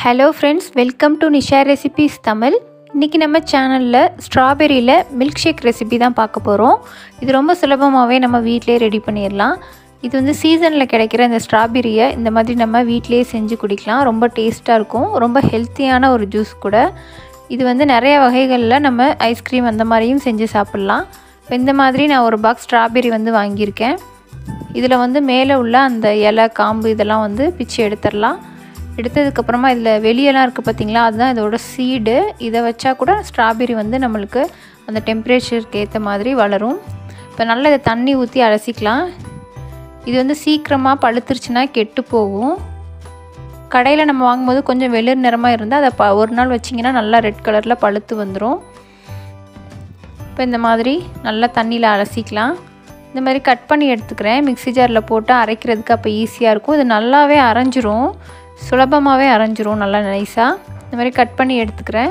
hello friends welcome to Nisha recipes Tamil இன்றைக்கி நம்ம சேனலில் ஸ்ட்ராபெரியில் மில்க் ஷேக் ரெசிபி தான் பார்க்க போகிறோம் இது ரொம்ப சுலபமாகவே நம்ம வீட்டிலே ரெடி பண்ணிடலாம் இது வந்து சீசனில் கிடைக்கிற இந்த ஸ்ட்ராபெரியை இந்த மாதிரி நம்ம வீட்டிலேயே செஞ்சு குடிக்கலாம் ரொம்ப டேஸ்ட்டாக இருக்கும் ரொம்ப ஹெல்த்தியான ஒரு ஜூஸ் கூட இது வந்து நிறைய வகைகளில் நம்ம ஐஸ்கிரீம் அந்த மாதிரியும் செஞ்சு சாப்பிட்லாம் இப்போ இந்த மாதிரி நான் ஒரு பாக்ஸ் ஸ்ட்ராபெரி வந்து வாங்கியிருக்கேன் இதில் வந்து மேலே உள்ள அந்த இலை காம்பு இதெல்லாம் வந்து பிச்சு எடுத்துடலாம் எடுத்ததுக்கப்புறமா இதில் வெளியெல்லாம் இருக்குது பார்த்திங்களா அதுதான் இதோட சீடு இதை வச்சா கூட ஸ்ட்ராபெரி வந்து நம்மளுக்கு அந்த டெம்பரேச்சருக்கு ஏற்ற மாதிரி வளரும் இப்போ நல்லா இதை தண்ணி ஊற்றி அலசிக்கலாம் இது வந்து சீக்கிரமாக பழுத்துருச்சுன்னா கெட்டு போகும் கடையில் நம்ம வாங்கும்போது கொஞ்சம் வெளிர் நிறமாக இருந்தால் அதை ப ஒரு நாள் வச்சிங்கன்னா நல்லா ரெட் கலரில் பழுத்து வந்துடும் இப்போ இந்த மாதிரி நல்லா தண்ணியில் அலசிக்கலாம் இந்த மாதிரி கட் பண்ணி எடுத்துக்கிறேன் மிக்ஸி ஜாரில் போட்டு அரைக்கிறதுக்கு அப்போ ஈஸியாக இருக்கும் இது நல்லாவே அரைஞ்சிரும் சுலபமாகவே அரைஞ்சிரும் நல்லா நைஸாக இந்த மாதிரி கட் பண்ணி எடுத்துக்கிறேன்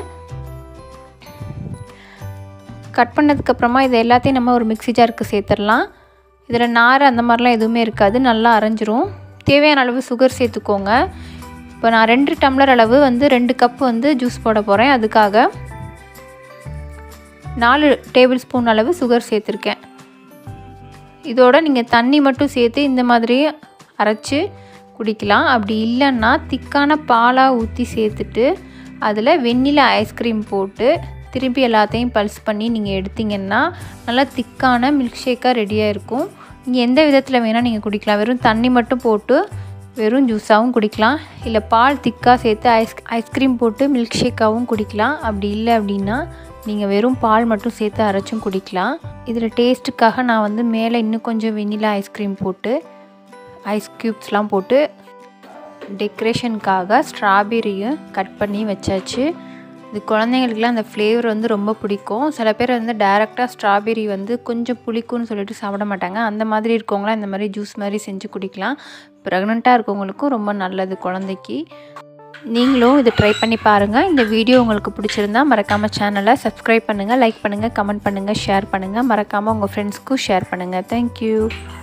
கட் பண்ணதுக்கப்புறமா இது எல்லாத்தையும் நம்ம ஒரு மிக்ஸி ஜாருக்கு சேர்த்துடலாம் இதில் நார் அந்த மாதிரிலாம் எதுவுமே இருக்காது நல்லா அரைஞ்சிரும் தேவையான அளவு சுகர் சேர்த்துக்கோங்க இப்போ நான் ரெண்டு டம்ளர் அளவு வந்து ரெண்டு கப் வந்து ஜூஸ் போட போகிறேன் அதுக்காக நாலு டேபிள் ஸ்பூன் அளவு சுகர் சேர்த்துருக்கேன் இதோட நீங்கள் தண்ணி மட்டும் சேர்த்து இந்த மாதிரி அரைச்சி குடிக்கலாம் அப்படி இல்லைன்னா திக்கான பாலாக ஊற்றி சேர்த்துட்டு அதில் வெண்ணிலா ஐஸ்கிரீம் போட்டு திருப்பி எல்லாத்தையும் பல்ஸ் பண்ணி நீங்கள் எடுத்திங்கன்னா நல்லா திக்கான மில்க் ஷேக்காக ரெடியாக இருக்கும் நீங்கள் எந்த விதத்தில் வேணால் நீங்கள் குடிக்கலாம் வெறும் தண்ணி மட்டும் போட்டு வெறும் ஜூஸாகவும் குடிக்கலாம் இல்லை பால் திக்காக சேர்த்து ஐஸ் ஐஸ்கிரீம் போட்டு மில்க் ஷேக்காகவும் குடிக்கலாம் அப்படி இல்லை அப்படின்னா நீங்கள் வெறும் பால் மட்டும் சேர்த்து அரைச்சும் குடிக்கலாம் இதில் டேஸ்ட்டுக்காக நான் வந்து மேலே இன்னும் கொஞ்சம் வெண்ணிலா ஐஸ்கிரீம் போட்டு ஐஸ் க்யூப்ஸ்லாம் போட்டு டெக்கரேஷனுக்காக ஸ்ட்ராபெரியும் கட் பண்ணி வச்சாச்சு இது குழந்தைங்களுக்குலாம் அந்த ஃப்ளேவர் வந்து ரொம்ப பிடிக்கும் சில பேர் வந்து டேரெக்டாக ஸ்ட்ராபெரி வந்து கொஞ்சம் புளிக்கும்னு சொல்லிட்டு சாப்பிட மாட்டாங்க அந்த மாதிரி இருக்கவங்களாம் இந்த மாதிரி ஜூஸ் மாதிரி செஞ்சு குடிக்கலாம் ப்ரெக்னெண்ட்டாக இருக்கவங்களுக்கும் ரொம்ப நல்லது குழந்தைக்கு நீங்களும் இது ட்ரை பண்ணி பாருங்கள் இந்த வீடியோ உங்களுக்கு பிடிச்சிருந்தா மறக்காமல் சேனலை சப்ஸ்கிரைப் பண்ணுங்கள் லைக் பண்ணுங்கள் கமெண்ட் பண்ணுங்கள் ஷேர் பண்ணுங்கள் மறக்காமல் உங்கள் ஃப்ரெண்ட்ஸ்க்கும் ஷேர் பண்ணுங்கள் தேங்க்யூ